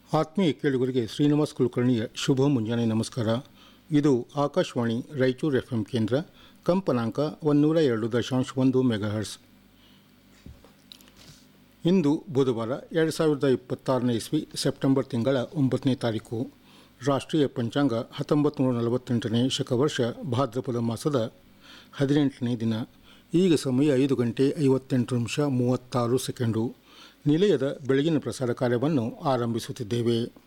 ಆತ್ಮೀಯ ಕೇಳುಗರಿಗೆ ಶ್ರೀನಿವಾಸ್ ಕುಲಕರ್ಣಿಯ ಶುಭ ಮುಂಜಾನೆ ನಮಸ್ಕಾರ ಇದು ಆಕಾಶವಾಣಿ ರಾಯಚೂರು ಎಫ್ ಎಂ ಕೇಂದ್ರ ಕಂಪನಾಂಕ ಒಂದೂರ ಎರಡು ದಶಾಂಶ ಒಂದು ಮೆಗಾಹರ್ಸ್ ಇಂದು ಬುಧವಾರ ಎರಡು ಸಾವಿರದ ಇಪ್ಪತ್ತಾರನೇ ಇಸ್ವಿ ಸೆಪ್ಟೆಂಬರ್ ತಿಂಗಳ ಒಂಬತ್ತನೇ ತಾರೀಕು ರಾಷ್ಟ್ರೀಯ ಪಂಚಾಂಗ ಹತ್ತೊಂಬತ್ತು ನೂರ ನಲವತ್ತೆಂಟನೇ ಶಕವರ್ಷ ಭಾದ್ರಪದ ಮಾಸದ ಹದಿನೆಂಟನೇ ದಿನ ಈಗ ಸಮಯ ಐದು ಗಂಟೆ ಐವತ್ತೆಂಟು ನಿಮಿಷ ಮೂವತ್ತಾರು ಸೆಕೆಂಡು ನಿಲಯದ ಬೆಳಗಿನ ಪ್ರಸಾರ ಕಾರ್ಯವನ್ನು ಆರಂಭಿಸುತ್ತಿದ್ದೇವೆ